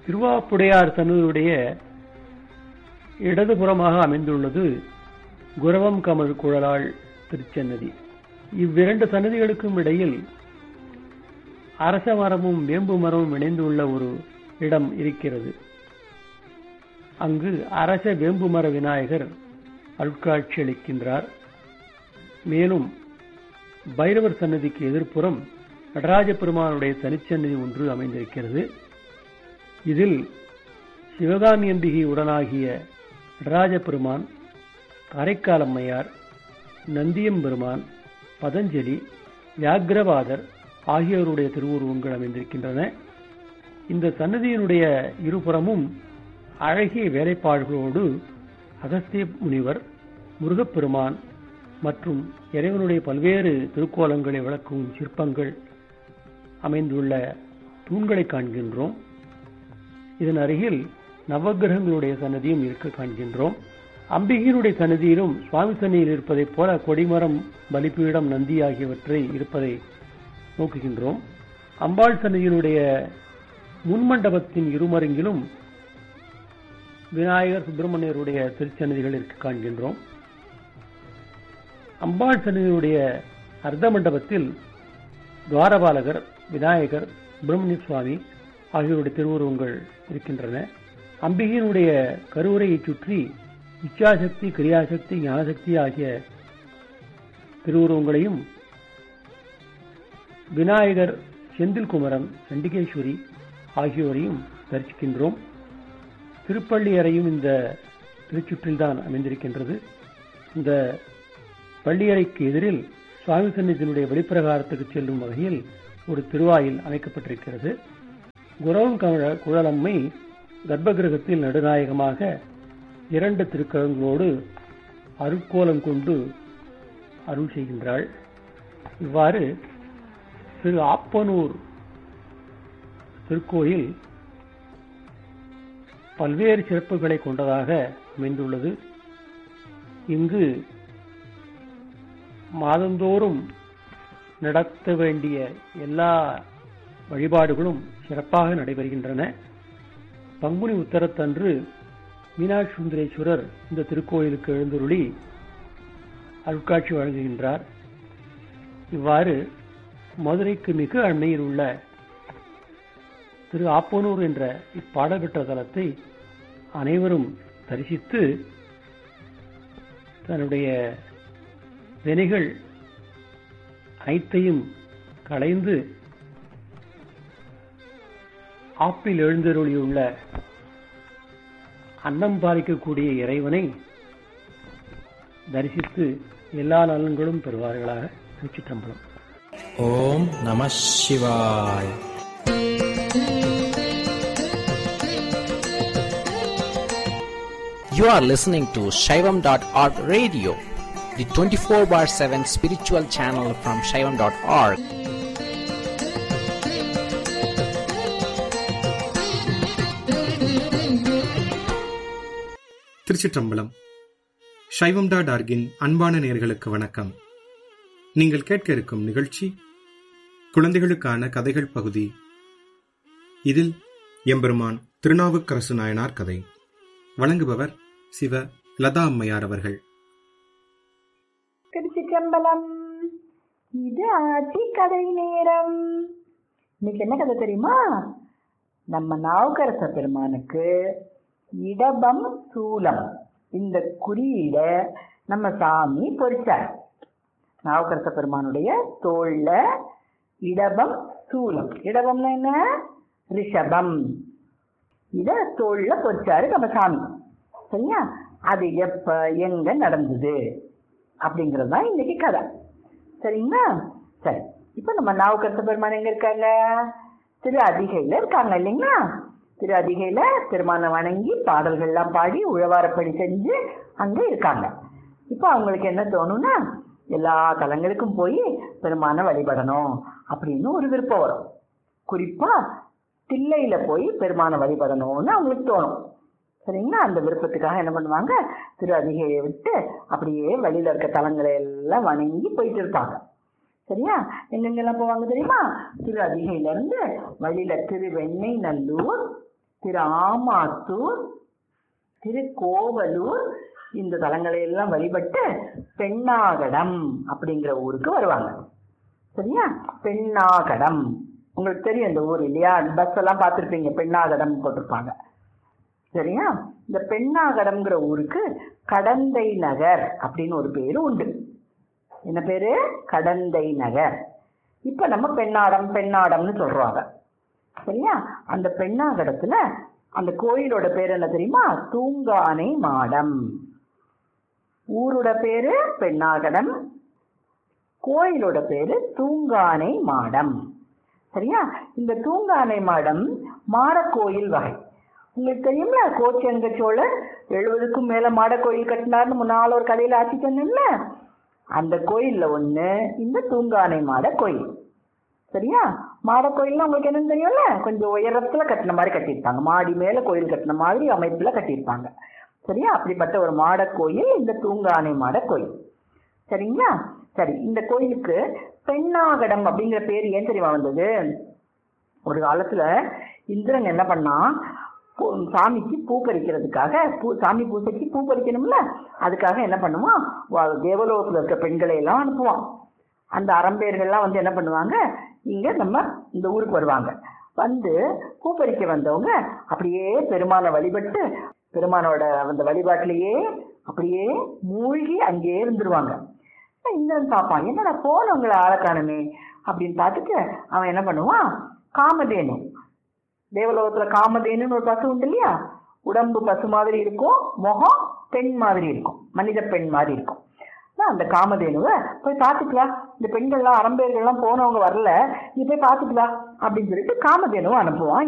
திருவாப்புடையார் சன்னதியுடைய இடதுபுறமாக அமைந்துள்ளது குரவம் கமல் குழலாள் திருச்சன்னதி இவ்விரண்டு சன்னதிகளுக்கும் இடையில் அரச மரமும் வேம்பு மரமும் இணைந்துள்ள ஒரு இடம் இருக்கிறது அங்கு அரச வேம்பு மர விநாயகர் அருட்காட்சி அளிக்கின்றார் மேலும் பைரவர் சன்னதிக்கு எதிர்ப்புறம் நடராஜ பெருமானுடைய தனிச்சன்னதி ஒன்று அமைந்திருக்கிறது இதில் சிவகாமி அம்பிகை உடனாகிய நடராஜ பெருமான் காரைக்கால் அம்மையார் நந்தியம்பெருமான் பதஞ்சலி வியாக்கிரவாதர் ஆகியோருடைய திருவுருவங்கள் அமைந்திருக்கின்றன இந்த சன்னதியினுடைய இருபுறமும் அழகிய வேலைப்பாடுகளோடு அகஸ்திய முனிவர் முருகப்பெருமான் மற்றும் இறைவனுடைய பல்வேறு திருக்கோலங்களை விளக்கும் சிற்பங்கள் அமைந்துள்ள தூண்களை காண்கின்றோம் இதன் அருகில் நவகிரகங்களுடைய சன்னதியும் இருக்க காண்கின்றோம் அம்பிகையினுடைய சன்னதியிலும் சுவாமி சன்னியில் இருப்பதைப் போல கொடிமரம் பலிப்பீடம் நந்தி ஆகியவற்றை இருப்பதை நோக்குகின்றோம் அம்பாள் சன்னதியினுடைய முன்மண்டபத்தின் இருமருங்கிலும் விநாயகர் சுப்பிரமணியருடைய திருச்சன்னதிகள் இருக்க காண்கின்றோம் அம்பாள் சன்னதியுடைய அர்த்த மண்டபத்தில் துவாரபாலகர் விநாயகர் சுப்பிரமணிய சுவாமி ஆகியோருடைய திருவுருவங்கள் இருக்கின்றன அம்பிகையினுடைய கருவறையை சுற்றி இச்சாசக்தி கிரியாசக்தி ஞானசக்தி ஆகிய திருவுருவங்களையும் விநாயகர் செந்தில் குமரன் சண்டிகேஸ்வரி ஆகியோரையும் தரிசிக்கின்றோம் திருப்பள்ளி அறையும் இந்த திருச்சுற்றில்தான் அமைந்திருக்கின்றது இந்த பள்ளியறைக்கு எதிரில் சுவாமி சன்னிதியினுடைய வெளிப்பிரகாரத்துக்கு செல்லும் வகையில் ஒரு திருவாயில் அமைக்கப்பட்டிருக்கிறது குரவம் குழலம்மை கர்ப்பகிரகத்தில் நடுநாயகமாக இரண்டு திருக்கரங்களோடு அருட்கோலம் கொண்டு அருள் செய்கின்றாள் இவ்வாறு திரு ஆப்பனூர் திருக்கோயில் பல்வேறு சிறப்புகளை கொண்டதாக அமைந்துள்ளது இங்கு மாதந்தோறும் நடத்த வேண்டிய எல்லா வழிபாடுகளும் சிறப்பாக நடைபெறுகின்றன பங்குனி உத்தரத்தன்று மீனாட்சி சுந்தரேஸ்வரர் இந்த திருக்கோயிலுக்கு எழுந்துருளி அருட்காட்சி வழங்குகின்றார் இவ்வாறு மதுரைக்கு மிக அண்மையில் உள்ள திரு ஆப்பனூர் என்ற இப்பாடல் தலத்தை அனைவரும் தரிசித்து தன்னுடைய வினைகள் அனைத்தையும் களைந்து ஆப்பில் எழுந்தருளியுள்ள அன்னம் பாலிக்கக்கூடிய இறைவனை தரிசித்து எல்லா நலன்களும் பெறுவார்களாக திருச்சிற்றம்பலம் ஓம் நம சிவாய் You are listening to Shaivam.org radio, the 24 bar 7 spiritual channel from Shaivam.org. திருச்சிற்றம்பலம் சைவம் டாட் ஆர்கின் அன்பான நேர்களுக்கு வணக்கம் நீங்கள் கேட்க இருக்கும் நிகழ்ச்சி குழந்தைகளுக்கான கதைகள் பகுதி இதில் எம்பெருமான் திருநாவுக்கரசு நாயனார் கதை வழங்குபவர் சிவ லதா அம்மையார் அவர்கள் திருச்சிற்றம்பலம் இது ஆட்சி கதை நேரம் இன்னைக்கு என்ன கதை தெரியுமா நம்ம நாவுக்கரச பெருமானுக்கு இடபம் சூலம் இந்த குறியீட நம்ம சாமி பொறிச்சார் நாவுக்கரச பெருமானுடைய தோல்ல இடபம் சூலம் இடபம்னா என்ன ரிஷபம் இத தோல்ல பொறிச்சாரு நம்ம சாமி சரியா அது எப்ப எங்க நடந்தது அப்படிங்கிறது தான் இன்னைக்கு கதை சரிங்களா சரி இப்போ நம்ம நாவுக்கரச பெருமான் எங்க இருக்காங்க திரு அதிகையில இருக்காங்க இல்லைங்களா திரு அதிகையில பெருமானை வணங்கி பாடல்கள்லாம் பாடி உழவாரப்படி செஞ்சு அங்க இருக்காங்க இப்போ அவங்களுக்கு என்ன தோணும்னா எல்லா தலங்களுக்கும் போய் பெருமானை வழிபடணும் அப்படின்னு ஒரு விருப்பம் வரும் குறிப்பா தில்லையில போய் பெருமானை வழிபடணும்னு அவங்களுக்கு தோணும் சரிங்களா அந்த விருப்பத்துக்காக என்ன பண்ணுவாங்க திரு அதிகையை விட்டு அப்படியே வழியில இருக்க தலங்களை எல்லாம் வணங்கி போயிட்டு இருப்பாங்க சரியா எங்கெங்கெல்லாம் போவாங்க தெரியுமா திரு அதிகையில இருந்து வழியில திரு வெண்ணெய் நல்லூர் திரு ஆமாத்தூர் திருக்கோவலூர் இந்த தலங்களை எல்லாம் வழிபட்டு பெண்ணாகடம் அப்படிங்கிற ஊருக்கு வருவாங்க சரியா பெண்ணாகடம் உங்களுக்கு தெரியும் இந்த ஊர் இல்லையா பஸ் எல்லாம் பார்த்துருப்பீங்க பெண்ணாகடம் போட்டிருப்பாங்க சரியா இந்த பெண்ணாகடம்ங்கிற ஊருக்கு கடந்தை நகர் அப்படின்னு ஒரு பேரு உண்டு என்ன பேரு கடந்தை நகர் இப்ப நம்ம பெண்ணாடம் பெண்ணாடம்னு சொல்றாங்க சரியா அந்த பெண்ணாகடத்துல அந்த கோயிலோட பேர் என்ன தெரியுமா தூங்கானை மாடம் ஊரோட பேரு பெண்ணாகடம் கோயிலோட பேரு தூங்கானை மாடம் சரியா இந்த தூங்கானை மாடம் மாடக்கோயில் வகை உங்களுக்கு தெரியும்ல கோச்செங்க சோழர் எழுபதுக்கும் மேல மாட கோயில் கட்டினார்னு முன்னால ஒரு கதையில ஆட்சி சொன்னேன்ல அந்த கோயில்ல ஒண்ணு இந்த தூங்கானை மாட கோயில் சரியா மாட கோயில்னா உங்களுக்கு என்னன்னு தெரியும்ல கொஞ்சம் உயரத்துல கட்டின மாதிரி கட்டியிருப்பாங்க மாடி மேல கோயில் கட்டின மாதிரி அமைப்புல கட்டியிருப்பாங்க சரியா அப்படிப்பட்ட ஒரு மாட கோயில் இந்த தூங்கானை மாட கோயில் சரிங்களா சரி இந்த கோயிலுக்கு பெண்ணாகடம் அப்படிங்கிற பேர் ஏன் தெரியுமா வந்தது ஒரு காலத்துல இந்திரன் என்ன பண்ணா பூ- சாமிக்கு பூ பறிக்கிறதுக்காக பூ சாமி பூசைக்கு பூ பறிக்கணும்ல அதுக்காக என்ன பண்ணுவான் வா- தேவலோகத்துல இருக்க பெண்களை எல்லாம் அனுப்புவான் அந்த அறம்பேர்கள்லாம் வந்து என்ன பண்ணுவாங்க இங்க நம்ம இந்த ஊருக்கு வருவாங்க வந்து பூ பறிக்க வந்தவங்க அப்படியே பெருமானை வழிபட்டு பெருமானோட அந்த வழிபாட்டிலேயே அப்படியே மூழ்கி அங்கேயே இருந்துருவாங்க இந்திரன் பார்ப்பான் என்னடா போனவங்களை ஆளை காணுமே அப்படின்னு பார்த்துட்டு அவன் என்ன பண்ணுவான் காமதேனு தேவலோகத்துல காமதேனுன்னு ஒரு பசு உண்டு இல்லையா உடம்பு பசு மாதிரி இருக்கும் முகம் பெண் மாதிரி இருக்கும் மனித பெண் மாதிரி இருக்கும் நான் அந்த காமதேனுவை போய் பார்த்துக்கலாம் இந்த பெண்கள்லாம் அரம்பேர்கள்லாம் போனவங்க வரல நீ போய் பார்த்துக்கலாம் அப்படின்னு சொல்லிட்டு காமதேனுவை அனுப்புவான்